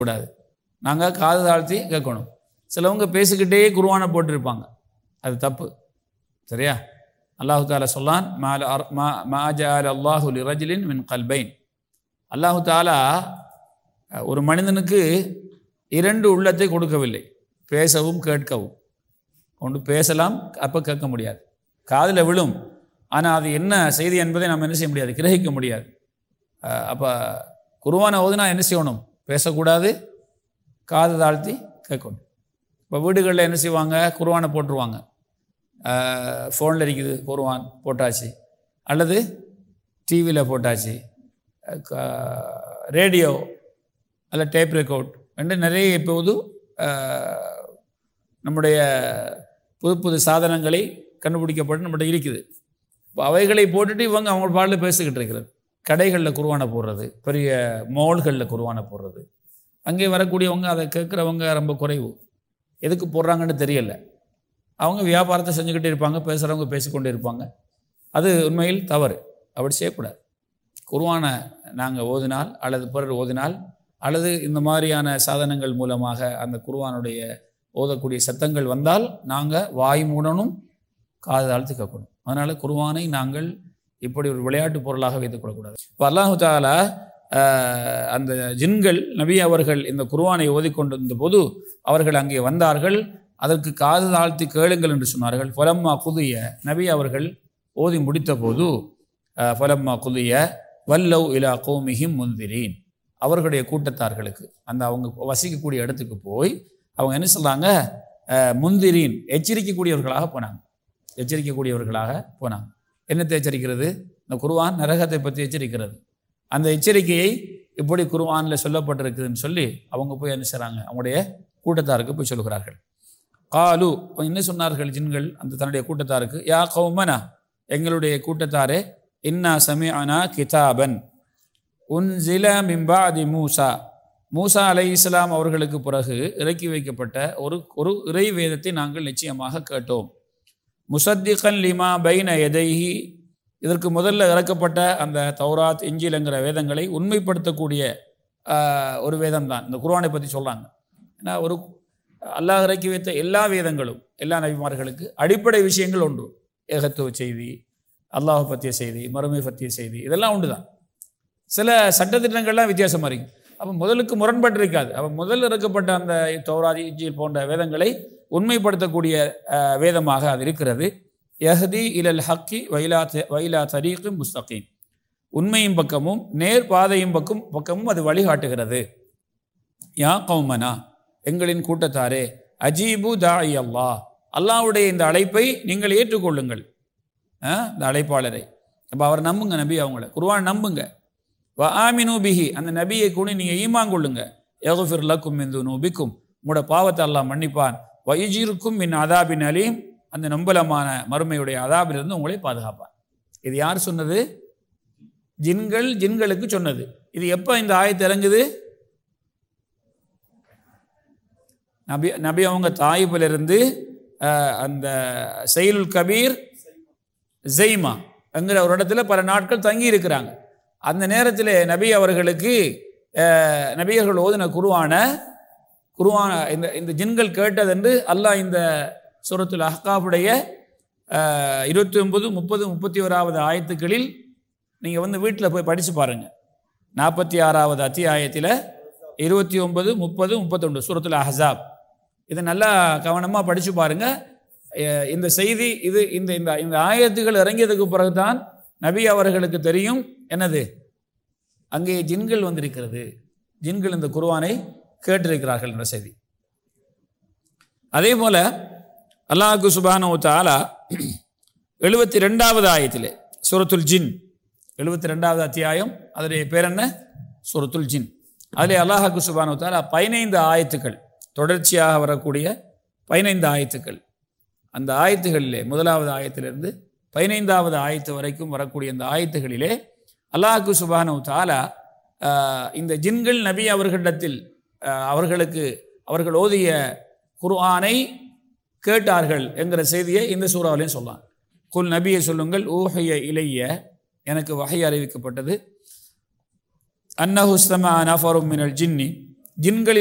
கூடாது நாங்கள் காது தாழ்த்தி கேட்கணும் சிலவங்க பேசிக்கிட்டே குருவானை போட்டிருப்பாங்க அது தப்பு சரியா அல்லாஹு தாலா சொல்லான் மால அர் மா மாஜால் அல்லாஹு ரஜிலின் மின் கல்பைன் அல்லாஹு தாலா அஹ், ஒரு மனிதனுக்கு இரண்டு உள்ளத்தை கொடுக்கவில்லை பேசவும் கேட்கவும் ஒன்று பேசலாம் அப்போ கேட்க முடியாது காதில் விழும் ஆனால் அது என்ன செய்தி என்பதை நாம் என்ன செய்ய முடியாது கிரகிக்க முடியாது அப்போ குருவானை ஓதுனா என்ன செய்யணும் பேசக்கூடாது காது தாழ்த்தி கேட்கணும் இப்போ வீடுகளில் என்ன செய்வாங்க குருவானை போட்டுருவாங்க ஃபோனில் இருக்குது குருவான் போட்டாச்சு அல்லது டிவியில் போட்டாச்சு ரேடியோ அல்ல டேப் ரெக்கார்ட் ரெண்டு நிறைய இப்போது அஹ், நம்முடைய புது புது சாதனங்களை கண்டுபிடிக்கப்பட்டு நம்மகிட்ட இருக்குது இப்போ அவைகளை போட்டுட்டு இவங்க அவங்க பாடலில் பேசிக்கிட்டு இருக்கிறது கடைகளில் குருவானை போடுறது பெரிய மால்களில் குருவானை போடுறது அங்கே வரக்கூடியவங்க அதை கேட்குறவங்க ரொம்ப குறைவு எதுக்கு போடுறாங்கன்னு தெரியல அவங்க வியாபாரத்தை செஞ்சுக்கிட்டே இருப்பாங்க பேசுகிறவங்க பேசிக்கொண்டே இருப்பாங்க அது உண்மையில் தவறு அப்படி செய்யக்கூடாது குருவானை நாங்கள் ஓதினால் அல்லது பிறர் ஓதினால் அல்லது இந்த மாதிரியான சாதனங்கள் மூலமாக அந்த குருவானுடைய ஓதக்கூடிய சத்தங்கள் வந்தால் நாங்கள் வாய் மூடணும் காது தாழ்த்து கேட்கணும் அதனால் குருவானை நாங்கள் இப்படி ஒரு விளையாட்டு பொருளாக வைத்துக் கொள்ளக்கூடாது இப்போ அல்லாஹு தாலா ஆஹ், அந்த ஜின்கள் நபி அவர்கள் இந்த குருவானை ஓதிக்கொண்டிருந்த போது அவர்கள் அங்கே வந்தார்கள் அதற்கு காது தாழ்த்தி கேளுங்கள் என்று சொன்னார்கள் ஃபலம்மா குதிய நபி அவர்கள் ஓதி முடித்த போது ஆஹ், ஃபலம்மா குதிய வல்லவ் இலா கோமிஹிம் முந்திரீன் அவர்களுடைய கூட்டத்தார்களுக்கு அந்த அவங்க வசிக்கக்கூடிய இடத்துக்கு போய் அவங்க என்ன சொல்றாங்க அஹ், முந்திரீன் எச்சரிக்கக்கூடியவர்களாக போனாங்க எச்சரிக்கக்கூடியவர்களாக போனாங்க என்னத்தை எச்சரிக்கிறது இந்த குர்ஆன் நரகத்தை பற்றி எச்சரிக்கிறது அந்த எச்சரிக்கையை இப்படி குர்ஆனில் சொல்லப்பட்டிருக்குதுன்னு சொல்லி அவங்க போய் என்ன செய்கிறாங்க அவங்களுடைய கூட்டத்தாருக்கு போய் சொல்கிறார்கள் காலு என்ன சொன்னார்கள் ஜின்கள் அந்த தன்னுடைய கூட்டத்தாருக்கு யா கௌமனா எங்களுடைய கூட்டத்தாரே இன்னா சமிஅனா கிதாபன் உன்சில மிம்பாதி மூசா மூசா அலை இஸ்லாம் அவர்களுக்கு பிறகு இறக்கி வைக்கப்பட்ட ஒரு ஒரு இறை வேதத்தை நாங்கள் நிச்சயமாக கேட்டோம் முசத்திகன் லிமா பைன எதைஹி இதற்கு முதல்ல இறக்கப்பட்ட அந்த தௌராத் இஞ்சில்ங்கிற வேதங்களை உண்மைப்படுத்தக்கூடிய ஆஹ், ஒரு வேதம் தான் இந்த குர்ஆனை பற்றி சொல்கிறாங்க ஏன்னா ஒரு அல்லாஹ் இறக்கி வைத்த எல்லா வேதங்களும் எல்லா நபிமார்களுக்கு அடிப்படை விஷயங்கள் உண்டு ஏகத்துவ செய்தி அல்லாஹ் பற்றிய செய்தி மறுமை பற்றிய செய்தி இதெல்லாம் உண்டு தான் சில சட்டத்திட்டங்கள்லாம் வித்தியாசமாக இருக்கும் அப்போ முதலுக்கு முரண்பட்டு இருக்காது அப்போ முதல் இறக்கப்பட்ட அந்த தௌராதி இஞ்சில் போன்ற வேதங்களை உண்மைப்படுத்தக்கூடிய அஹ், வேதமாக அது இருக்கிறது யஹதி இலல் ஹக்கி வைலா த- வைலா தரீக்கும் முஸ்தகீம் உண்மையும் பக்கமும் நேர் பாதையும் பக்கம் பக்கமும் அது வழிகாட்டுகிறது யா கௌமனா எங்களின் கூட்டத்தாரே அஜீபு தாய் அல்லாஹ் அல்லாஹ்வுடைய இந்த அழைப்பை நீங்கள் ஏற்றுக்கொள்ளுங்கள் ஆ, இந்த அழைப்பாளரை அப்போ அவர் நம்புங்க நபி அவங்கள குர்ஆன் நம்புங்க வ ஆமினு பிஹி அந்த நபியை கூட நீங்கள் ஈமான் கொள்ளுங்க யகுஃபிர் லக்கும் மிந்து நூபிக்கும் உங்களோட பாவத்தை அல்லாஹ் மன்னிப்பான் வயுஜிருக்கும் மின் அதாபின் அலீம் அந்த நம்பலமான மறுமையுடைய அதாபிலிருந்து உங்களை பாதுகாப்பான் இது யார் சொன்னது ஜின்கள் ஜின்களுக்கு சொன்னது இது எப்போ இந்த ஆயத்து இறங்குது நபி நபி அவங்க தாயிபிலிருந்து அஹ், அந்த செயலுல் கபீர் ஜெய்மா என்கிற ஒரு இடத்துல பல நாட்கள் தங்கி இருக்கிறாங்க அந்த நேரத்தில் நபி அவர்களுக்கு அஹ், நபியர்கள் ஓதின குருவான குருவான இந்த இந்த ஜின்கள் கேட்டதென்று அல்லாஹ் இந்த சூரத்துல் அஹ்காஃபுடைய இருபத்தி ஒன்பது முப்பது முப்பத்தி ஓராவது ஆயத்துக்களில் நீங்கள் வந்து வீட்டில் போய் படித்து பாருங்கள் நாற்பத்தி ஆறாவது அத்தியாயத்தில் இருபத்தி ஒன்பது முப்பது முப்பத்தொன்று சூரத்துல் அஹ்ஸாப் இதை நல்லா கவனமாக படித்து பாருங்கள் இந்த செய்தி இது இந்த இந்த இந்த ஆயத்துகள் இறங்கியதுக்கு பிறகுதான் நபி அவர்களுக்கு தெரியும் என்னது அங்கே ஜின்கள் வந்திருக்கிறது ஜின்கள் இந்த குர்ஆனை கேட்டிருக்கிறார்கள் என்ற செய்தி அதே போல அல்லாஹு சுபானு தாலா எழுபத்தி ரெண்டாவது ஆயத்திலே சூரத்துல் ஜின் எழுபத்தி ரெண்டாவது அத்தியாயம் அதனுடைய பேர் என்ன சூரத்துல் ஜின் அதிலே அல்லாஹாக்கு சுபானு தாலா பதினைந்து ஆயத்துக்கள் தொடர்ச்சியாக வரக்கூடிய பதினைந்து ஆயத்துக்கள் அந்த ஆயத்துகளிலே முதலாவது ஆயத்திலிருந்து பதினைந்தாவது ஆயத்து வரைக்கும் வரக்கூடிய அந்த ஆயத்துகளிலே அல்லாஹு சுபானு தாலா ஆஹ், இந்த ஜின்கள் நபி அவர்களிடத்தில் ஆஹ், அவர்களுக்கு அவர்கள் ஓதிய குர்ஆனை கேட்டார்கள் என்கிற செய்தியை இந்த சூறாவிலையும் சொல்லலாம் குல் நபியை சொல்லுங்கள் ஊஹைய இலைய எனக்கு வகை அறிவிக்கப்பட்டது அன்னஹுஸ்தமா நஃபரும் மினல் ஜின்னி ஜின்களில்